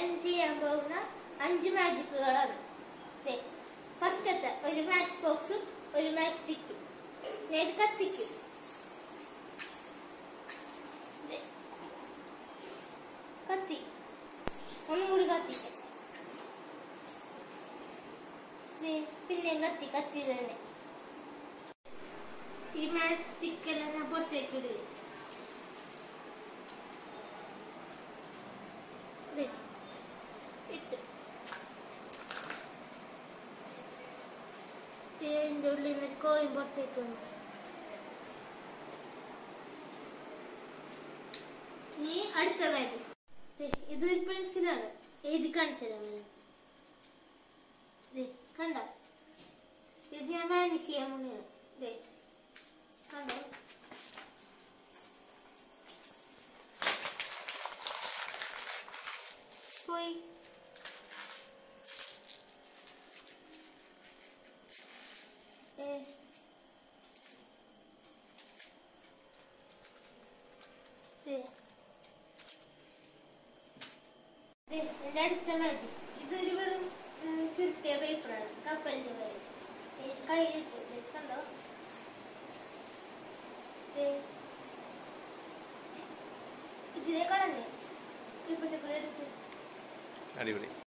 ഇന്ന് ചെയ്യാൻ പോകുന്ന അഞ്ച് മാജിക്കുകളാണ് ഫസ്റ്റത്തെ ഒരു മാച്ച് ബോക്സും ഒരു മാച്ച് സ്റ്റിക്കും ഞാൻ ഇത് കത്തിക്കും ദേ. കത്തി ഒന്നും കൂടി കത്തിക്കാം ദേ, പിന്നെയും കത്തി കത്തി തന്നെ ഈ മാച്ച് സ്റ്റിക്കെല്ലാം ഞാൻ പുറത്തേക്ക് ഇടുക ദേ, ഇട്ട് ഇതിന്റെ ഉള്ളിൽ നിന്ന് ഒരു കോയിൻ പുറത്തേക്ക് വന്നു ഇനി അടുത്ത കാര്യം ദേ, ഇതൊരു പെൻസിലാണ് എഴുതി കാണിച്ചു തരാം ഞാൻ. ദേ, കണ്ട ഇത് ഞാൻ മാനേജ് ചെയ്യാൻ വേണ്ടിയാണ് ദേ, കണ്ടോ പോയി ഏ ദേ. ദേ, എന്റെ അടുത്ത മാജിക് ഇതൊരു വെറും ഉം, ചുരുട്ടിയ പേപ്പറാണ് കപ്പലിന്റെ കയ്യിൽ കയ്യിലിട്ട് ദേ, കണ്ടോ ദേ. ഇതിലെ കളഞ്ഞേ ഇപ്പത്തെ എടുത്ത് അടിപൊളി